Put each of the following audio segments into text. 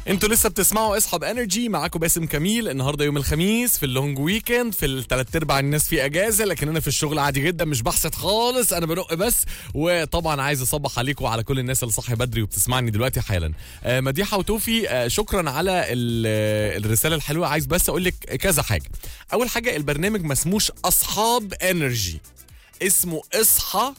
انتوا لسه بتسمعوا اصحاب انرجي معاكم باسم كميل النهارده يوم الخميس في اللونج ويكند في الثلاث ارباع الناس في اجازه لكن انا في الشغل عادي جدا مش بحسد خالص انا بنق بس وطبعا عايز اصبح عليكم وعلى كل الناس اللي صاحيه بدري وبتسمعني دلوقتي حالا آه مديحه وتوفي آه شكرا على ال- آه، الرساله الحلوه عايز بس اقول لك كذا حاجه اول حاجه البرنامج ما اسموش اصحاب انرجي اسمه اصحى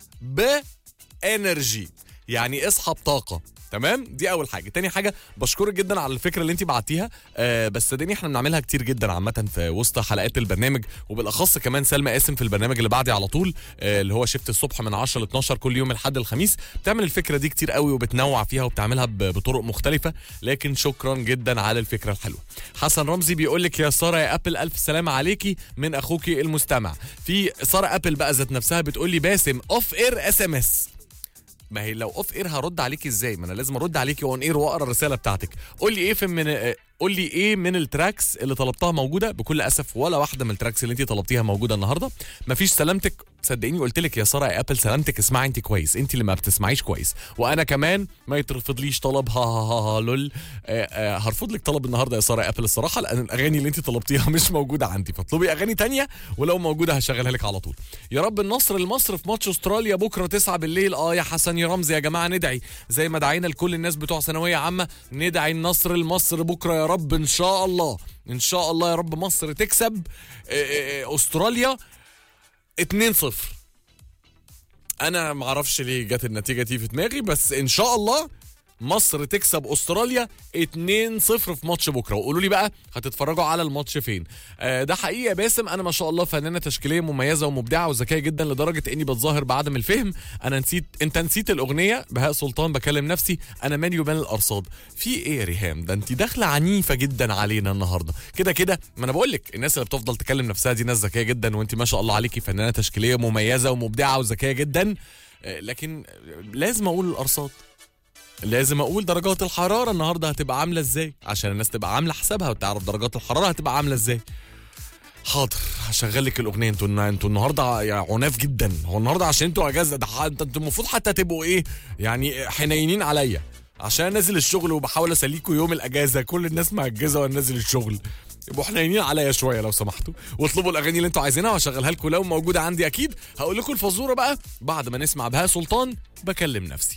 بانرجي يعني اصحى بطاقه تمام دي اول حاجه تاني حاجه بشكرك جدا على الفكره اللي انت بعتيها آه بس صدقني احنا بنعملها كتير جدا عامه في وسط حلقات البرنامج وبالاخص كمان سلمى قاسم في البرنامج اللي بعدي على طول آه اللي هو شفت الصبح من 10 ل 12 كل يوم لحد الخميس بتعمل الفكره دي كتير قوي وبتنوع فيها وبتعملها ب- بطرق مختلفه لكن شكرا جدا على الفكره الحلوه حسن رمزي بيقول لك يا ساره يا ابل الف سلامه عليكي من اخوكي المستمع في ساره ابل بقى ذات نفسها بتقول لي باسم اوف اير اس ام اس ما هي لو اوف اير هرد عليكي ازاي ما انا لازم ارد عليكي اون اير واقرا الرساله بتاعتك قول لي ايه في من آه، قول لي ايه من التراكس اللي طلبتها موجوده بكل اسف ولا واحده من التراكس اللي انت طلبتيها موجوده النهارده مفيش سلامتك صدقيني قلت لك يا ساره يا ابل سلامتك اسمعي انت كويس انت اللي ما بتسمعيش كويس وانا كمان ما يترفضليش طلب ها ها ها, ها لول آه آه هرفض لك طلب النهارده يا ساره يا ابل الصراحه لان الاغاني اللي انت طلبتيها مش موجوده عندي فاطلبي اغاني تانية ولو موجوده هشغلها لك على طول يا رب النصر لمصر في ماتش استراليا بكره 9 بالليل اه يا حسن يا رمزي يا جماعه ندعي زي ما دعينا لكل الناس بتوع ثانويه عامه ندعي النصر لمصر بكره يا رب ان شاء الله ان شاء الله يا رب مصر تكسب آه، آه، آه، استراليا 2-0 انا ما اعرفش ليه جت النتيجه دي في دماغي بس ان شاء الله مصر تكسب استراليا 2-0 في ماتش بكره وقولوا لي بقى هتتفرجوا على الماتش فين آه ده حقيقي يا باسم انا ما شاء الله فنانه تشكيليه مميزه ومبدعه وذكيه جدا لدرجه اني بتظاهر بعدم الفهم انا نسيت انت نسيت الاغنيه بهاء سلطان بكلم نفسي انا مالي ومال الارصاد في ايه يا ريهام ده انت داخله عنيفه جدا علينا النهارده كده كده ما انا بقول لك الناس اللي بتفضل تكلم نفسها دي ناس ذكيه جدا وانت ما شاء الله عليكي فنانه تشكيليه مميزه ومبدعه وذكيه جدا آه، لكن لازم اقول الارصاد لازم اقول درجات الحراره النهارده هتبقى عامله ازاي عشان الناس تبقى عامله حسابها وتعرف درجات الحراره هتبقى عامله ازاي حاضر هشغل لك الاغنيه انتوا انتوا النهارده يا عناف جدا هو النهارده عشان انتوا اجازه ده ح- انتوا المفروض حتى تبقوا ايه يعني حنينين عليا عشان نازل الشغل وبحاول اسليكوا يوم الاجازه كل الناس مأجزه وانا نازل الشغل يبقوا حنينين عليا شويه لو سمحتوا واطلبوا الاغاني اللي انتوا عايزينها واشغلها لكم لو موجوده عندي اكيد هقول لكم الفزوره بقى بعد ما نسمع بهاء سلطان بكلم نفسي